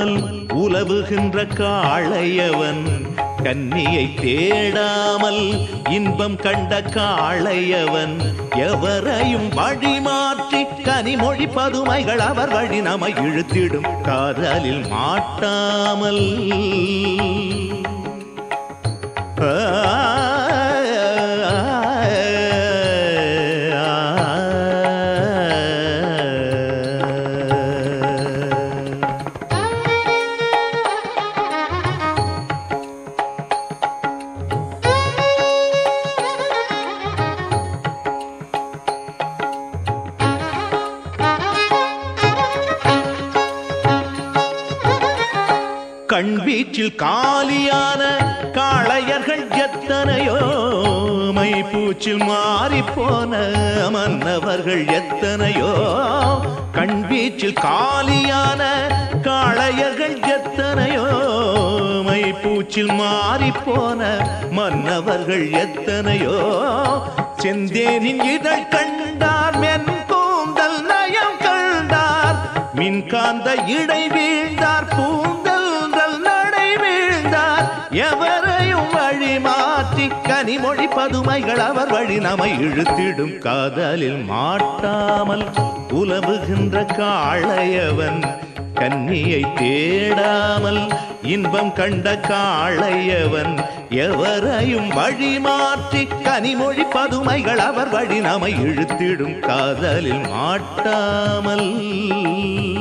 தேடாமல் உலவுகின்ற காளையவன் கன்னியை தேடாமல் இன்பம் கண்ட காளையவன் எவரையும் வழிமாற்றி கனிமொழி பதுமைகள் அவர் வழி நமை இழுத்திடும் காதலில் மாட்டாமல் கண் வீச்சில் காலியான காளையர்கள் எத்தனையோ மை பூச்சில் மாறி போன மன்னவர்கள் எத்தனையோ கண் வீச்சில் காலியான காளையர்கள் எத்தனையோ மை பூச்சில் மாறி போன மன்னவர்கள் எத்தனையோ செந்தேனின் இதழ் கண்டார் மென் கூந்தல் நயம் கண்டார் மின்காந்த இடை வீழ்ந்தார் பூந்தல் நடை வீழ்ந்தார் எவரையும் வழி மாற்றி கனிமொழி பதுமைகள் அவர் வழி நமை இழுத்திடும் காதலில் மாட்டாமல் உலவுகின்ற காளையவன் கன்னியை தேடாமல் இன்பம் கண்ட காளையவன் எவரையும் வழி மாற்றி கனிமொழி பதுமைகள் அவர் வழி நமை இழுத்திடும் காதலில் மாட்டாமல்